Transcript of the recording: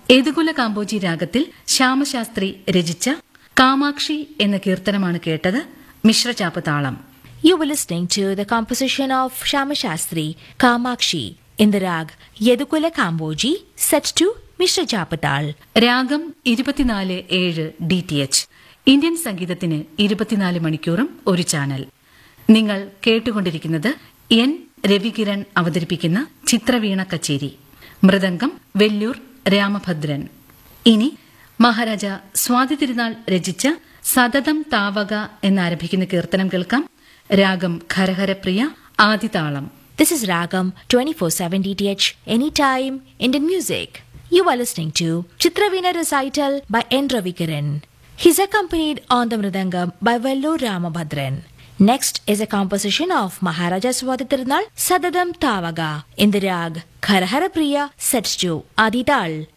എതുകുല കാമ്പോജി രാഗത്തിൽ ശ്യാമശാസ്ത്രി രചിച്ച കാമാക്ഷി എന്ന കീർത്തനമാണ് കേട്ടത് മിശ്രചാപ്പ് താളം You were listening to the composition of Shama Shastri, Kamakshi, in the rag Yedukula Kamboji, set to Mishra Chapatal. രാഗം ഇരുപത്തിനാല് ഏഴ് ഡി ടി എച്ച് ഇന്ത്യൻ സംഗീതത്തിന് ഇരുപത്തിനാല് മണിക്കൂറും ഒരു ചാനൽ നിങ്ങൾ കേട്ടുകൊണ്ടിരിക്കുന്നത് എൻ രവികിരൺ അവതരിപ്പിക്കുന്ന ചിത്രവീണ കച്ചേരി മൃദംഗം വെല്ലൂർ രാമഭദ്രൻ ഇനി മഹാരാജ സ്വാതി തിരുനാൾ രചിച്ച സതതം താവക എന്നാരംഭിക്കുന്ന കീർത്തനം കേൾക്കാം രാഗം Kharaharapriya ആദിതാളം This is Ragam 24/7 DTH Anytime Indian Music. You are listening to Chitravina recital by N. Ravikiran. He's accompanied on the mridangam by Vellur Ramabhadran. Next is a composition of Maharaja Swadhitirnal Sadadam Tavaga in the rag Kharahara Priya set to Adital.